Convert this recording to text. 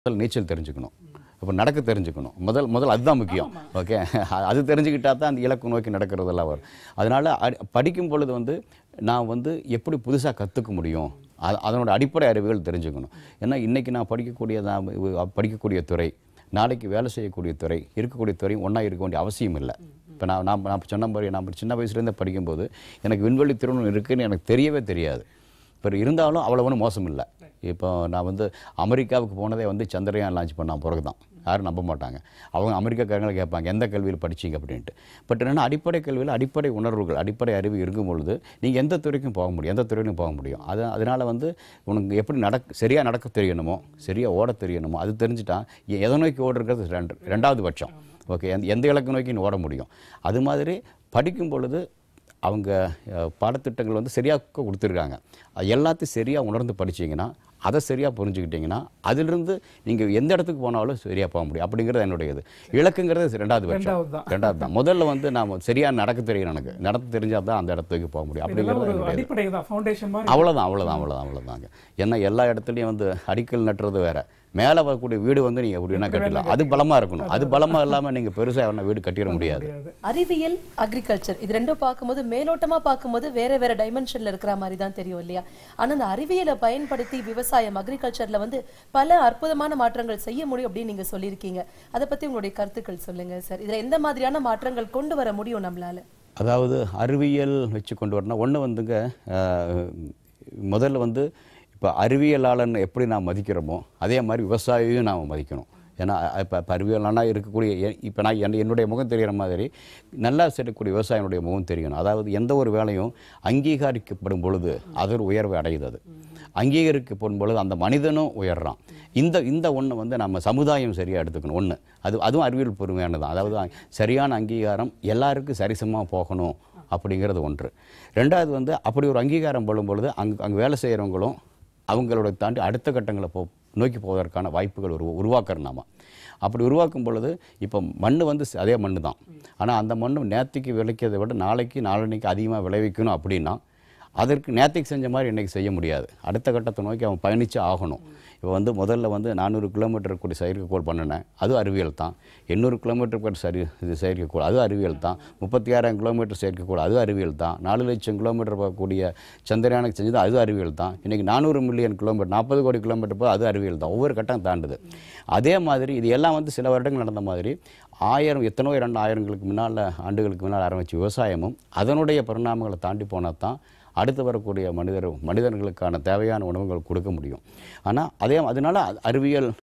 முதல் நீச்சல் தெரிஞ்சுக்கணும் இப்போ நடக்க தெரிஞ்சுக்கணும் முதல் முதல் அதுதான் முக்கியம் ஓகே அது தெரிஞ்சுக்கிட்டா தான் அந்த இலக்கு நோக்கி நடக்கிறதெல்லாம் வரும் அதனால் அடி- படிக்கும் பொழுது வந்து நான் வந்து எப்படி புதுசாக கற்றுக்க முடியும் அது அதனோட அடிப்படை அறிவுகள் தெரிஞ்சுக்கணும் ஏன்னா இன்றைக்கி நான் படிக்கக்கூடிய நான் படிக்கக்கூடிய துறை நாளைக்கு வேலை செய்யக்கூடிய துறை இருக்கக்கூடிய துறை ஒன்றா இருக்க வேண்டிய அவசியம் இல்லை இப்போ நான் நான் நான் சொன்ன மாதிரி நான் சின்ன வயசுலேருந்து படிக்கும்போது எனக்கு விண்வெளி திருமணம் இருக்குன்னு எனக்கு தெரியவே தெரியாது இப்போ இருந்தாலும் அவ்வளோ ஒன்றும் மோசம் இல்லை இப்போ நான் வந்து அமெரிக்காவுக்கு போனதே வந்து சந்திரயான் லான்ச் பண்ண பிறகு தான் யாரும் நம்ப மாட்டாங்க அவங்க அமெரிக்காக்காரங்களை கேட்பாங்க எந்த கல்வியில் படிச்சீங்க அப்படின்ட்டு பட் என்னென்னா அடிப்படை கல்வியில் அடிப்படை உணர்வுகள் அடிப்படை அறிவு இருக்கும் பொழுது நீங்கள் எந்த துறைக்கும் போக முடியும் எந்த துறையிலும் போக முடியும் அது அதனால் வந்து உனக்கு எப்படி நடக்க சரியாக நடக்க தெரியணுமோ சரியாக ஓட தெரியணுமோ அது தெரிஞ்சுட்டா எ- எதை நோக்கி ஓடுறது ரெண்டு ரெண்டாவது பட்சம் ஓகே எந்த எந்த இலக்கு நோக்கி நீ ஓட முடியும் அது மாதிரி படிக்கும் பொழுது அவங்க அஹ், பாடத்திட்டங்கள் வந்து சரியாக கொடுத்துருக்காங்க அது எல்லாத்தையும் சரியாக உணர்ந்து படிச்சீங்கன்னா அதை சரியாக புரிஞ்சுக்கிட்டீங்கன்னா அதிலிருந்து நீங்கள் எந்த இடத்துக்கு போனாலும் சரியாக போக முடியும் அப்படிங்கிறது என்னுடைய இது இலக்குங்கிறது ரெண்டாவது பட்சம் ரெண்டாவது தான். ரெண்டாவது தான் முதல்ல வந்து நான் சரியாக நடக்க தெரியும் எனக்கு நடக்க தெரிஞ்சால் தான் அந்த இடத்துக்கு போக முடியும் இதெல்லாம் அப்படிங்கிறது ஒரு என்னுடைய இது. அடிப்படை தான் ஃபவுண்டேஷன் மாதிரி அவ்வளோதான் அவ்வளோதான் அவ்வளோதான் அவ்வளோதாங்க ஏன்னா எல்லா இடத்துலையும் வந்து அடிக்கல் நட்டுறது வேற மேலே வரக்கூடிய வீடு வந்து நீங்கள் எப்படி வேணா கட்டலாம் அது பலமாக இருக்கணும் அது பலமாக இல்லாமல் நீங்கள் பெருசாக வேணா வீடு கட்டிட முடியாது முடியாது அறிவியல் அக்ரிகல்ச்சர் இது ரெண்டும் பார்க்கும்போது மேலோட்டமா பார்க்கும்போது வேற வேற டைமென்ஷன்ல இருக்கிற மாதிரி தான் தெரியும் இல்லையா ஆனா அந்த அறிவியலை பயன்படுத்தி விவசாயம் அக்ரிகல்ச்சர்ல வந்து பல அற்புதமான மாற்றங்கள் செய்ய முடியும் அப்படின்னு நீங்க சொல்லியிருக்கீங்க அதை பத்தி உங்களுடைய கருத்துக்கள் சொல்லுங்க சார் இதுல எந்த மாதிரியான மாற்றங்கள் கொண்டு வர முடியும் நம்மளால அதாவது அறிவியல் வச்சு கொண்டு வரணும் ஒன்று வந்துங்க அஹ், முதல்ல வந்து இப்போ அறிவியலாளன் எப்படி நாம் மதிக்கிறோமோ அதே மாதிரி விவசாயியும் நாம் மதிக்கணும் ஏன்னா இப்போ இப்போ அறிவியலானா இருக்கக்கூடிய இப்போ நான் என் என்னுடைய முகம் தெரிகிற மாதிரி நல்லா செய்யக்கூடிய விவசாயினுடைய முகம் தெரியணும் அதாவது எந்த ஒரு வேலையும் அங்கீகரிக்கப்படும் பொழுது அது ஒரு உயர்வை அடையுது அது அங்கீகரிக்கப்படும் பொழுது அந்த மனிதனும் உயர்றான் இந்த இந்த ஒன்று வந்து நம்ம சமுதாயம் சரியாக எடுத்துக்கணும் ஒன்று அது அதுவும் அறிவியல் பொறுமையானது தான் அதாவது சரியான அங்கீகாரம் எல்லாருக்கும் சரிசமமாக போகணும் அப்படிங்கிறது ஒன்று ரெண்டாவது வந்து அப்படி ஒரு அங்கீகாரம் போடும் பொழுது அங்கே அங்கே வேலை செய்கிறவங்களும் அவங்களோட தாண்டி அடுத்த கட்டங்களை போ நோக்கி போவதற்கான வாய்ப்புகள் உருவ உருவாக்குறோம் நாம அப்படி உருவாக்கும் பொழுது இப்போ மண் வந்து ச- அதே மண் தான் ஆனால் அந்த மண் நேற்றுக்கு விளைக்கிறதை விட நாளைக்கு நாளன்னைக்கு அதிகமாக விளைவிக்கணும் அப்படின்னா அதற்கு நேற்றுக்கு செஞ்ச மாதிரி இன்றைக்கி செய்ய முடியாது அடுத்த கட்டத்தை நோக்கி அவன் பயணிச்சு ஆகணும் இப்போ வந்து முதல்ல வந்து நானூறு கிலோமீட்டர் கூடிய செயற்கைக்கோள் பண்ணினேன் அது அறிவியல் தான் எண்ணூறு கிலோமீட்டர் கூட சரி இது செயற்கைக்கோள் அது அறிவியல் தான் முப்பத்தி ஆறாயிரம் கிலோமீட்டர் செயற்கைக்கோள் அது அறிவியல் தான் நாலு லட்சம் கிலோமீட்டர் போகக்கூடிய சந்திரயானுக்கு செஞ்சது அது அறிவியல் தான் இன்றைக்கி நானூறு மில்லியன் கிலோமீட்டர் நாற்பது கோடி கிலோமீட்டர் போது அது அறிவியல் தான் ஒவ்வொரு கட்டம் தாண்டுது அதே மாதிரி இது எல்லாம் வந்து சில வருடங்கள் நடந்த மாதிரி ஆயிரம் எத்தனோ இரண்டு ஆயிரங்களுக்கு முன்னால் ஆண்டுகளுக்கு முன்னால் ஆரம்பித்த விவசாயமும் அதனுடைய பரிணாமங்களை தாண்டி போனால் தான் அடுத்து வரக்கூடிய மனிதர் மனிதர்களுக்கான தேவையான உணவுகள் கொடுக்க முடியும் ஆனால் அதே அதனால அறிவியல்